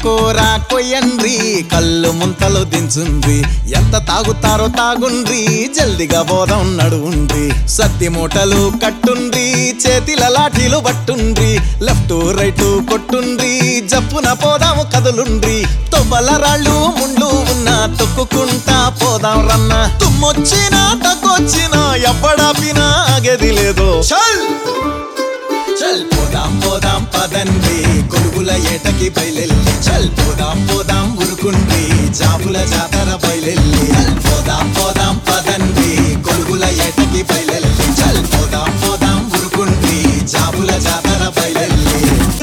కూర కొయ్యండ్రి కళ్ళు ముంతలు దించుండ్రి ఎంత తాగుతారో తాగుండ్రి జల్దిగా పోదాం నడువుండ్రి సత్తి మూటలు కట్టుండ్రి చేతిల లాఠీలు పట్టుండ్రి లెఫ్ట్ రైట్ కొట్టుండ్రి జప్పున పోదాము కదులుండ్రి తొవ్వల రాళ్ళు ముండ్లు ఉన్న తొక్కుకుంటా పోదాం రన్న తుమ్మొచ్చినా తగ్గొచ్చినా ఎవ్వడాపినా ఆగేది లేదో చల్ చల్ పోదాం పోదాం పదండి కొలుగుల ఏటకి బయలెల్లి చల్ పోదాం పోదాం ఉరుకుండి జాబుల జాతర బయలెల్లి చల్ పోదాం పోదాం పదండి కొలుగుల ఏటకి బయలెల్లి చల్ పోదాం పోదాం ఉరుకుండి జాబుల జాతర బయలెల్లి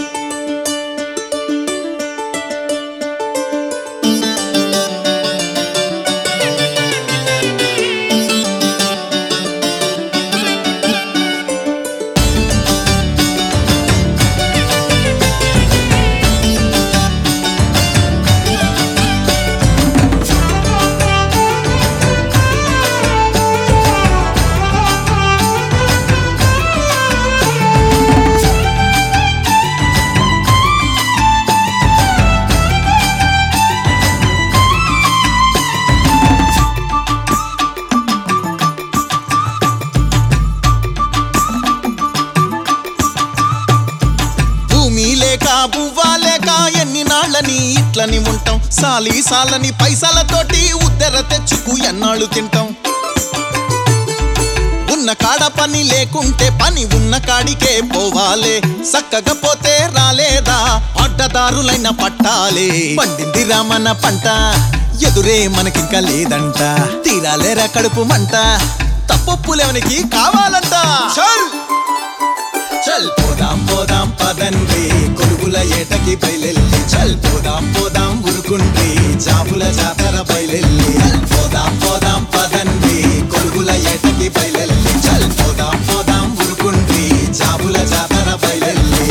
భూమి లేక బువ్వా లేక ఎన్ని నాళ్ళని ఇట్లని ఉంటాం సాలి సాలని పైసలతోటి ఉద్దెర తెచ్చుకు ఎన్నాళ్ళు తింటాం ఉన్న కాడ పని లేకుంటే పని ఉన్న కాడికే పోవాలే సక్కగా పోతే రాలేదా అడ్డదారులైన పట్టాలే పండింది రామన్న పంట ఎదురే మనకింకా లేదంట తీరాలేరా కడుపు మంట తప్పొప్పులేవనికి కావాలంట చల్ చల్ పోదాం పోదాం పదండి కొలుగుల ఏటకి బయలెల్లి చల్ పోదాం పోదాం ఉరుకుండి జాబుల జాతర బయలెల్లి చల్ పోదాం పోదాం పదండి కొలుగుల ఏటకి బయలెల్లి చల్ పోదాం పోదాం ఉరుకుండి జాబుల జాతర బయలెల్లి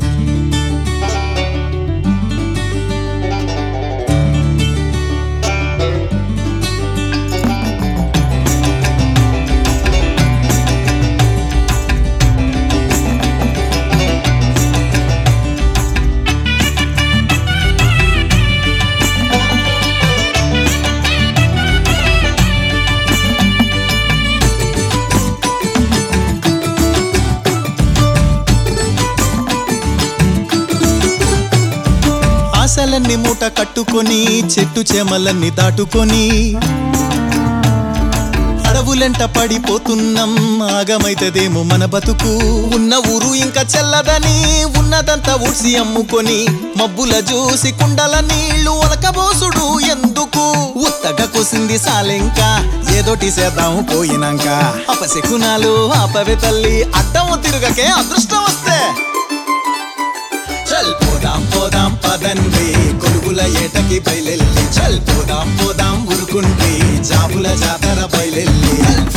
ఆశలన్నీ మూట కట్టుకొని చెట్టు చేమలన్నీ దాటుకొని అడవులెంట పడిపోతున్నాం ఆగమైతదేమో మన బతుకు ఉన్న ఊరు ఇంకా చెల్లదని ఉన్నదంతా ఊడ్సి అమ్ముకొని మబ్బుల చూసి కుండల నీళ్లు ఒలకబోసుడు ఎందుకు ఉత్తగా కోసింది సాలెంకా ఏదోటి చేద్దాము పోయినాక అపశకునాలు ఆపవే తల్లి అడ్డం తిరుగకే అదృష్టం వస్తే చల్ పోదాం పోదాం పదండి కొలుగుల ఏటకి బయలెల్లి చల్ పోదాం పోదాం ఉరుకుండి జాబుల జాతర బయలెల్లి చల్